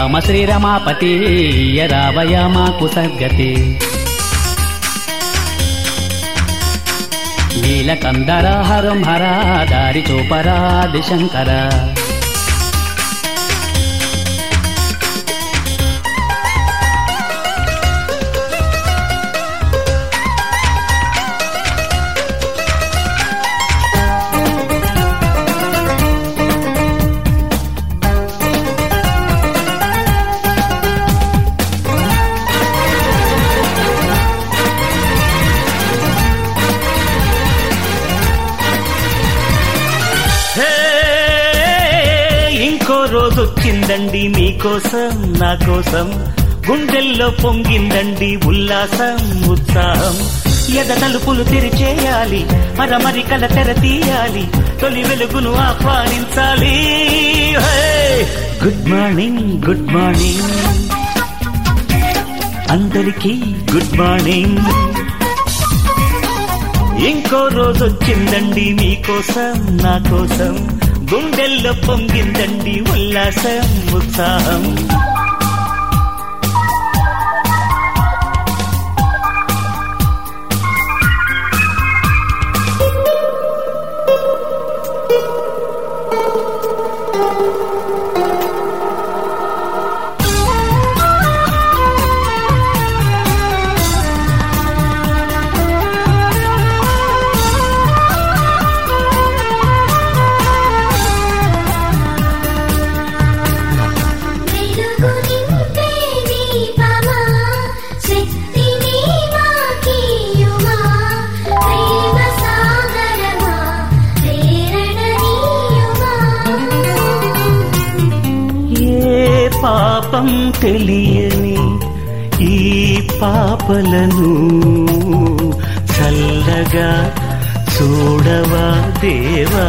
రామ శ్రీరమాపతి రావయ మాకు సద్గతి నీలకందర హరం హర దారి చూపరా దిశంకర హే, ఇంకో రోజు వచ్చిందండి మీకోసం నా కోసం గుండెల్లో పొంగిందండి ఉల్లాసం ఉత్సాహం ఎద తలుపులు తెరిచేయాలి మరమరికల తెర తీయాలి తొలి వెలుగును ఆహ్వానించాలి hey, good morning good morning అందరికీ గుడ్ మార్నింగ్ ఇంకో రోజు వచ్చిందండి మీకోసం నా కోసం గుండెల్లో పొంగిందండి ఉల్లాసం ఉత్సాహం వెలుగు నింపే దీపమా శక్తిని మాకీయుమా ప్రేమ సాగరమా ప్రేరణ నీయుమా ఏ పాపం తెలియని ఈ పాపలను చల్లగా చూడవా దేవా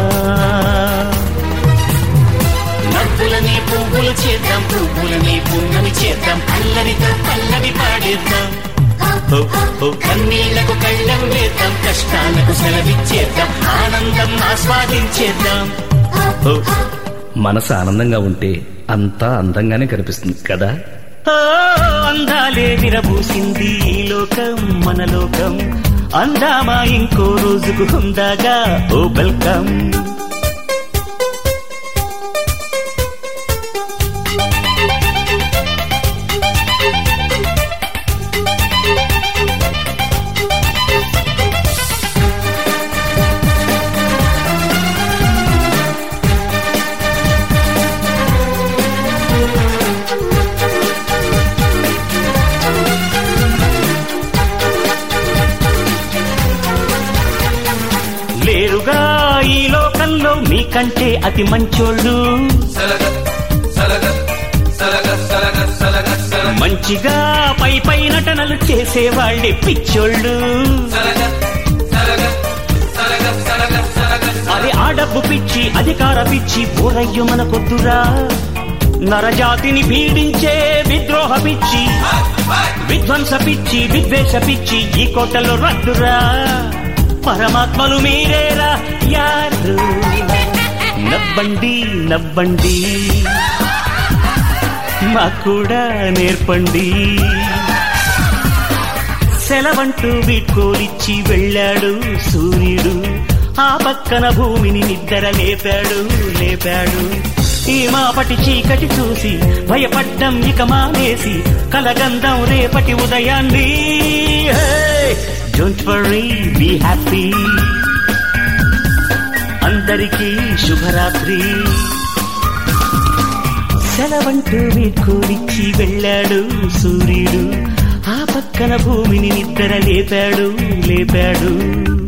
నవ్వులని పువ్వులు చేద్దాం పువ్వులని పున్నమి చేద్దాం అల్లరితో పల్లవి పాడేద్దాం ఓ, ఓ, కన్నీళ్లకు కళ్ళం వేద్దాం కష్టాలకు సెలవిచ్చేద్దాం ఆనందం ఆస్వాదించేద్దాం ఓ, మనసు ఆనందంగా ఉంటే అంతా అందంగానే కనిపిస్తుంది కదా ఓ, అందాలే విరబూసింది ఈ లోకం మన లోకం అందామా ఇంకో రోజుకు హుందాగా ఓ వెల్కమ్ లేరుగా ఈ లోకంలో మీకంటే అతి మంచోళ్ళు మంచిగా పై పై నటనలు చేసేవాళ్ళే పిచ్చోళ్ళు అది ఆడబ్బు పిచ్చి అధికార పిచ్చి ఊరయ్యు మనకొద్దురా నరజాతిని పీడించే విద్రోహ పిచ్చి విధ్వంస పిచ్చి విద్వేష పిచ్చి ఈ కోటలో రద్దురా పరమాత్మలు మీరేరా యారు నవ్వండి నవ్వండి మాకు కూడా నేర్పండి సెలవంటూ వీడ్కోలిచ్చి వెళ్ళాడు సూర్యుడు ఆ పక్కన భూమిని నిద్ర లేపాడు లేపాడు ఈ మాపటి చీకటి చూసి భయపడ్డం ఇక మానేసి కలగందం రేపటి ఉదయాన్ని డోంట్ వరీ బీ హ్యాపీ అందరికీ శుభరాత్రి సెలవంటూ వీడ్కోలిచ్చి వెళ్ళాడు సూర్యుడు ఆ పక్కన భూమిని నిద్ర లేపాడు లేపాడు